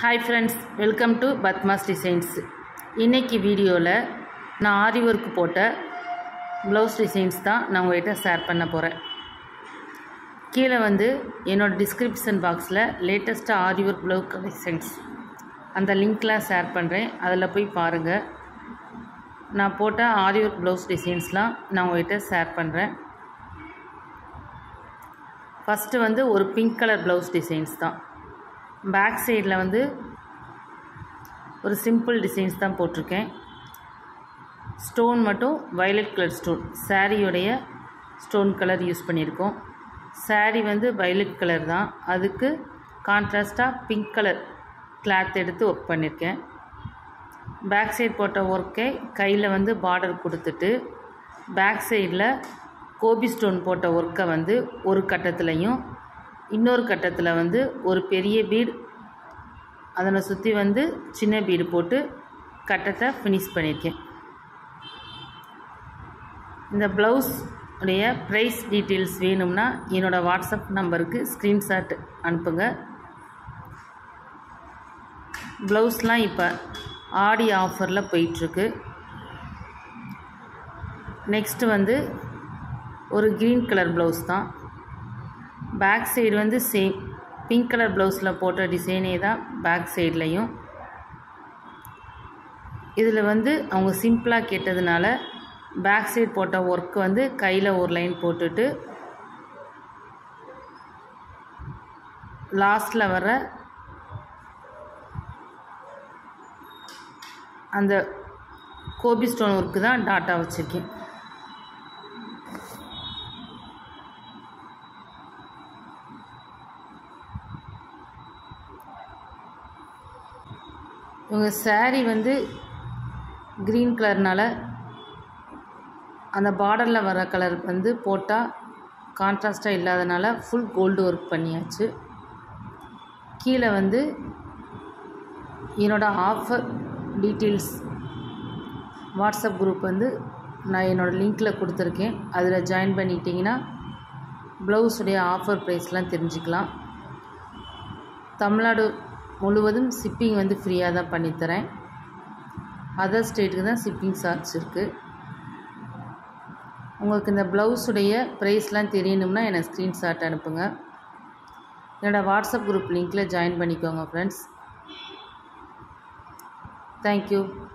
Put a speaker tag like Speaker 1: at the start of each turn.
Speaker 1: hi friends welcome to Padma's designs இன்னைக்கு வீடியோவில் நான் ஆரி ஒர்க் போட்ட ப்ளவுஸ் டிசைன்ஸ் தான் நான் உங்கள்கிட்ட ஷேர் பண்ண போகிறேன் கீழே வந்து என்னோடய டிஸ்கிரிப்ஷன் பாக்ஸில் லேட்டஸ்ட்டாக ஆரி ஒர்க் ப்ளவுஸ் கலெக்ஷன்ஸ் அந்த லிங்க்லாம் ஷேர் பண்ணுறேன் அதில் போய் பாருங்கள் நான் போட்ட ஆரி ஒர்க் ப்ளவுஸ் டிசைன்ஸ்லாம் நான் உங்கள்கிட்ட ஷேர் பண்ணுறேன் ஃபஸ்ட்டு வந்து ஒரு பிங்க் கலர் ப்ளவுஸ் டிசைன்ஸ் தான் பேக் சைடில் வந்து ஒரு சிம்பிள் டிசைன்ஸ் தான் போட்டிருக்கேன் ஸ்டோன் மட்டும் வயலட் கலர் ஸ்டோன் சாரியுடைய ஸ்டோன் கலர் யூஸ் பண்ணியிருக்கோம் சாரி வந்து வயலட் கலர் தான் அதுக்கு கான்ட்ராஸ்ட்டாக பிங்க் கலர் கிளாத் எடுத்து ஒர்க் பண்ணியிருக்கேன் பேக் சைடு போட்ட ஒர்க்கை கையில் வந்து பார்டர் கொடுத்துட்டு பேக் சைடில் கோபி ஸ்டோன் போட்ட ஒர்க்கை வந்து ஒரு கட்டத்துலையும் இன்னொரு கட்டத்தில் வந்து ஒரு பெரிய பீடு அதனை சுற்றி வந்து சின்ன பீடு போட்டு கட்டத்தை ஃபினிஷ் பண்ணியிருக்கேன் இந்த ப்ளவுஸ் உடைய ப்ரைஸ் டீட்டெயில்ஸ் வேணும்னா என்னோடய வாட்ஸ்அப் நம்பருக்கு ஸ்க்ரீன்ஷாட் அனுப்புங்க ப்ளவுஸ்லாம் இப்போ ஆடி ஆஃபரில் போயிட்டுருக்கு நெக்ஸ்ட்டு வந்து ஒரு க்ரீன் கலர் ப்ளவுஸ் தான் பேக் சைடு வந்து சேம் பிங்க் கலர் ப்ளவுஸில் போட்ட டிசைனே தான் பேக் சைட்லேயும் இதில் வந்து அவங்க சிம்பிளாக கேட்டதுனால பேக் சைடு போட்ட ஒர்க் வந்து கையில் ஒரு லைன் போட்டுட்டு லாஸ்ட்டில் வர அந்த கோபி ஸ்டோன் ஒர்க்கு தான் டாட்டா வச்சுருக்கேன் இவங்க சேரீ வந்து க்ரீன் கலர்னால் அந்த பார்டரில் வர கலர் வந்து போட்டால் கான்ட்ராஸ்ட்டாக இல்லாதனால ஃபுல் கோல்டு ஒர்க் பண்ணியாச்சு கீழே வந்து என்னோடய ஆஃபர் டீட்டெயில்ஸ் வாட்ஸ்அப் குரூப் வந்து நான் என்னோடய லிங்க்கில் கொடுத்துருக்கேன் அதில் ஜாயின் பண்ணிட்டீங்கன்னா ப்ளவுஸுடைய ஆஃபர் ப்ரைஸ்லாம் தெரிஞ்சுக்கலாம் தமிழ்நாடு முழுவதும் ஷிப்பிங் வந்து ஃப்ரீயாக தான் பண்ணித்தரேன் அதர் ஸ்டேட்டுக்கு தான் ஷிப்பிங் சார்ஜ் இருக்குது உங்களுக்கு இந்த ப்ளவுஸுடைய ப்ரைஸ்லாம் தெரியணும்னா எனக்கு ஸ்க்ரீன்ஷாட் அனுப்புங்க என்னோடய வாட்ஸ்அப் குரூப் லிங்க்கில் ஜாயின் பண்ணிக்கோங்க ஃப்ரெண்ட்ஸ் தேங்க்யூ